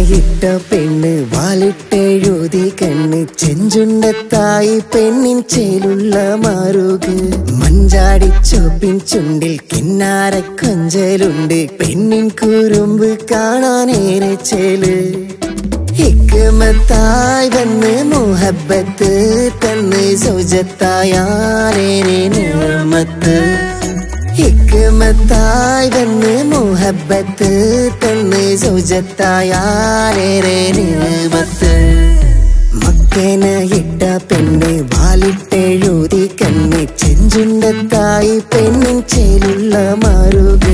ഇട്ട പെണ്ണ് വാലിട്ടെഴുതി കണ്ണ് ചെഞ്ചുണ്ടത്തായി പെണ്ണിൻ ചേലുള്ള മാറുക മഞ്ചാടിച്ചോപ്പിൻ ചുണ്ടിൽ കിന്നാര കൊഞ്ചലുണ്ട് പെണ്ണിൻ കുറുമ്പ് കാണാനേറെ ചേല് ഹിക്കുമത്തായി വന്ന് മുഹബത്ത് തന്ന് സൗജത്തായാലേറെ നിയമത്ത് ഹിക്കുമത്തായി വന്ന് മുഹബത്ത് തന്ന് സൗജത്തായാലേറെ നിയമത്ത് മക്കന ഇട്ട പെണ്ണ് വാലിട്ടെഴുതി കണ്ണ് ചെഞ്ചുണ്ടത്തായി പെണ്ണിൻ ചേലുള്ള മാറുക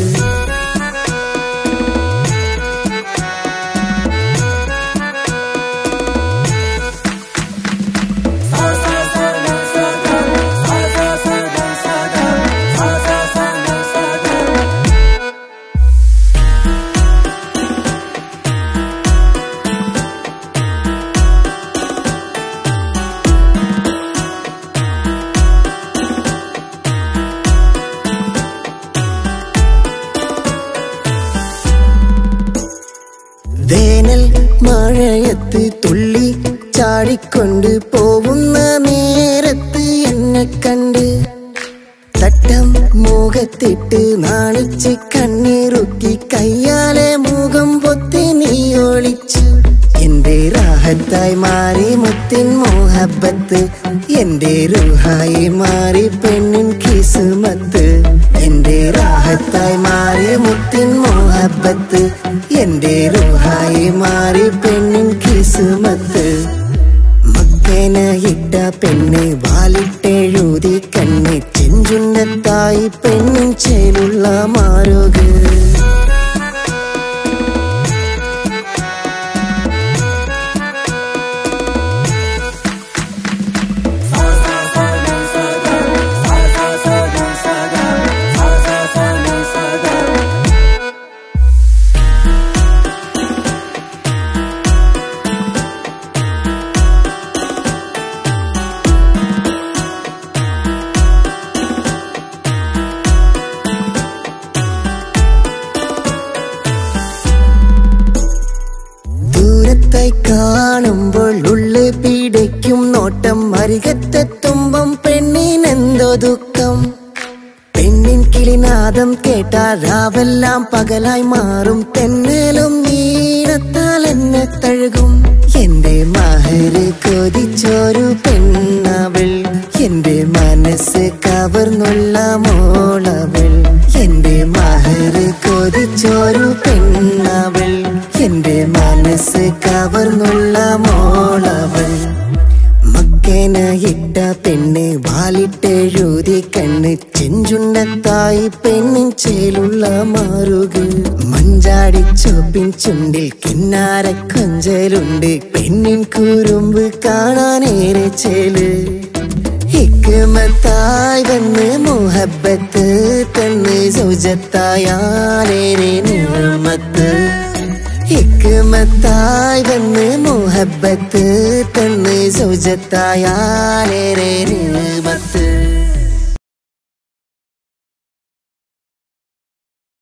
വേനൽ മഴയത്ത് തുള്ളി ചാടിക്കൊണ്ട് പോവുന്ന നേരത്ത് എന്നെ കണ്ട് തട്ടം മുഖത്തിട്ട് നാണിച്ച് കണ്ണീറുക്കി കയ്യാലെ മുഖം പൊത്തി നീ ഒളിച്ചു എന്റെ റാഹത്തായി മാറി മുത്തിൻ മോഹബത്ത് എന്റെ റുഹായി മാറി പെണ്ണിൻ കിസുമത്ത് എന്റെ റാഹത്തായി മാറി മുത്തിൻ മോഹബത്ത് എന്റെ റുഹായി മാറി പെണ്ണിൻ കിസുമത്ത് മക്കന ഇട്ട പെണ്ണ് വാലിട്ടെഴുതി കണ്ണ് ചെഞ്ചുണ്ടത്തായി പെണ്ണിൻ ചേലുള്ള മാറുക ദൂരത്തായി കാണുമ്പോൾ ഉള്ളു പിടയ്ക്കും നോട്ടം അരികത്തെത്തുമ്പം പെണ്ണിനെന്തോ ദുഃഖം പെണ്ണിൻ കിളിനാദം കേട്ടാൽ രാവെല്ലാം പകലായി മാറും തെന്നലും ഈണത്താൽ എന്നെ തഴുകും എന്റെ മഹര് കൊതിച്ചൊരു പെണ്ണവൾ എന്റെ മനസ്സ് കവർന്നുള്ള മോളവൾ എന്റെ മഹര് കൊതിച്ചൊരു പെണ്ണവൾ എന്റെ മനസ്സ് കവർന്നുള്ള മോളവൾ മക്കന ഇട്ട പെണ്ണ് വാലിട്ടെഴുതി കണ്ണ് ചെഞ്ചുണ്ടത്തായി പെണ്ണിൻ ചേലുള്ള മാറുക മഞ്ചാടിച്ചോപ്പിൻ ചുണ്ടിൽ കിന്നാര കൊഞ്ചലുണ്ട് പെണ്ണിൻ കുറുമ്പ് കാണാനേറെ ചേല് ഹിക്കുമത്തായി വന്ന് മുഹബത്ത് തന്ന് സൗജത്തായാലേറെ നിയമത്ത് ഹിക്കുമത്തായി വന്ന് മുഹബത്ത് തന്ന് സൗജത്തായാലേറെ നിയമത്ത്